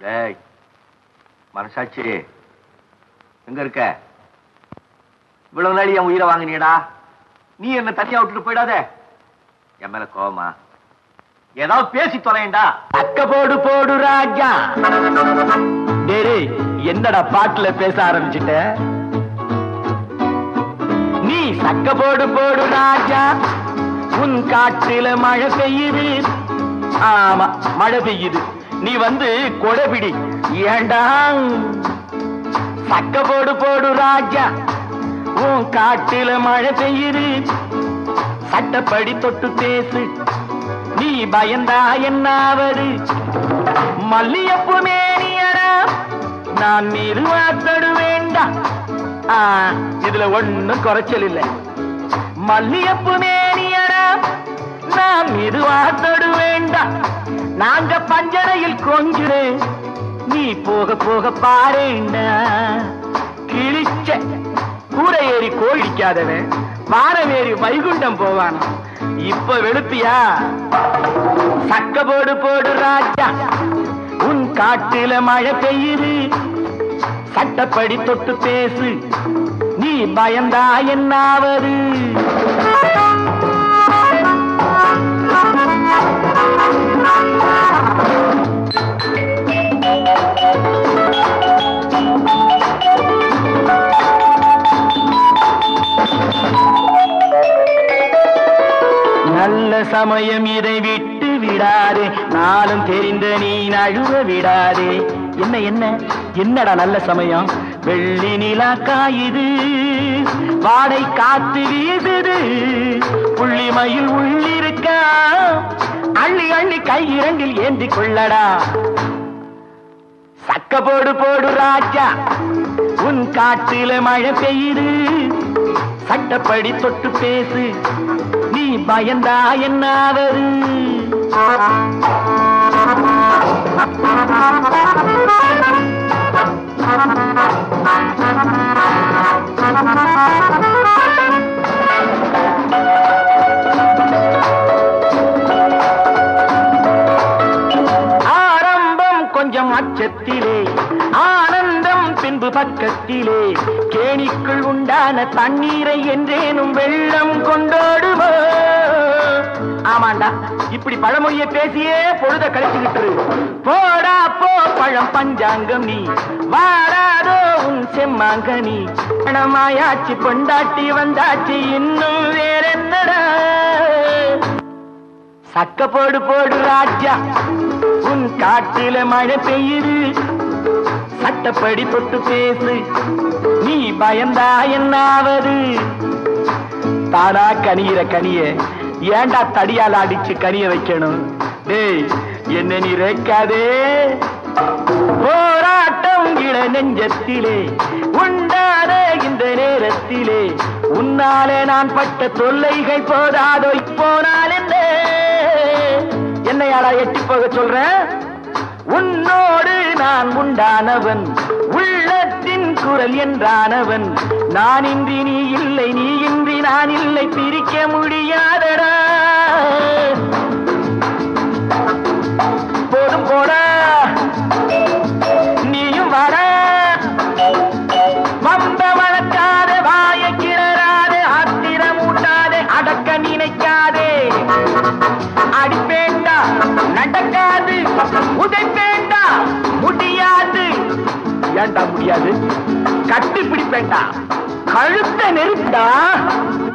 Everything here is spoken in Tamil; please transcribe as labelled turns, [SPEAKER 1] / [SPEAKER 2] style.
[SPEAKER 1] டேய் மனசாட்சி எங்க இருக்க இவ்வளவு நாளி என் உயிரை வாங்கினியடா நீ என்ன தனியா விட்டுட்டு போயிடாத என் மேல கோவமா ஏதாவது பேசி தொலையண்டா
[SPEAKER 2] அக்க போடு போடு ராஜா டேய் என்னடா பாட்டுல பேச ஆரம்பிச்சிட்ட நீ சக்க போடு போடு ராஜா உன் காட்டுல மழை பெய்யுது ஆமா மழை பெய்யுது நீ வந்து கொடைபிடி ஏண்டா சக்க போடு போடு ராஜா உன் காட்டுல மழை பெய்யுது சட்டப்படி தொட்டு பேசு நீ பயந்தா என்னாவது மல்லியப்பு மேனியடா நான் நிறுவாத்தடு வேண்டாம் ஆ, இதுல ஒண்ணும் குறைச்சல் இல்ல மல்லியப்பு மேனியடா நான் நிறுவாத்தடு வேண்டாம் நாங்க பஞ்சனையில் கொஞ்சுரு நீ போக போக பாருண்டா கிழிச்ச கூரை ஏறி கோழிக்காதவன் வாரம் ஏறி வைகுண்டம் போவான் இப்ப வெளுப்பியா சக்க போடு போடு ராஜா உன் காட்டுல மழை பெய்யுது சட்டப்படி தொட்டு பேசு நீ பயந்தா என்னாவது நல்ல சமயம் இதை விட்டு விடாதே நாளும் தெரிந்த நீ நழுவ விடாதே என்ன என்ன என்னடா நல்ல சமயம் வெள்ளி நிலா காயுது வாடை காத்து வீசுது புள்ளி மயில் உள்ளிருக்கா அள்ளி அள்ளி கை இரண்டில் ஏந்தி கொள்ளடா சக்க போடு போடு ராஜா உன் காட்டில மழை பெய்யுது சட்டப்படி தொட்டு பேசு நீ பயந்தா என்னாவது ஆரம்பம் கொஞ்சம் அச்சத்திலே ஆனந்தம் பின்பு பக்கத்திலே கேணிக்குள் உண்டான தண்ணீரை என்றேனும் வெள்ளம் கொண்டோடுமோ ஆமாண்டா இப்படி பழமொழியை பேசியே பொழுத கழிச்சுக்கிட்டு போடா போ பழம் பஞ்சாங்கம் நீ வாராதோ உன் செம்மாங்கனி பணமாயாச்சு பொண்டாட்டி வந்தாச்சு இன்னும் வேற என்னடா சக்க போடு போடு ராஜா உன் காட்டுல மழை பெய்யுது சட்டப்படி தொட்டு பேசு நீ பயந்தா என்னாவது தானா கனியிற கனிய ஏண்டா தடியால அடிச்சு கனிய வைக்கணும் டேய் என்ன நீ ரேக்காதே போராட்டம் இள நெஞ்சத்திலே உண்டான இந்த நேரத்திலே உன்னாலே நான் பட்ட தொல்லைகள் போதாதோ இப்போனால் என்ன என்னையாடா எட்டி போக சொல்றேன் உன்னோடு நான் உண்டானவன் உள்ளத்தின் குரல் என்றானவன் நான் இன்றி நீ இல்லை நீ இன்றி நான் இல்லை பிரிக்க முடியாதடா போதும் போடா நீயும் வர வம்ப வளர்க்காத வாய கிளறாதே ஆத்திரம் ஊட்டாதே அடக்க நினைக்காதே அடிப்பேண்டா நடக்காது உதைப்பேண்டா முடியாது ஏண்டா முடியாது கட்டி பிடிப்பேண்டா கழுத்த நெருப்பா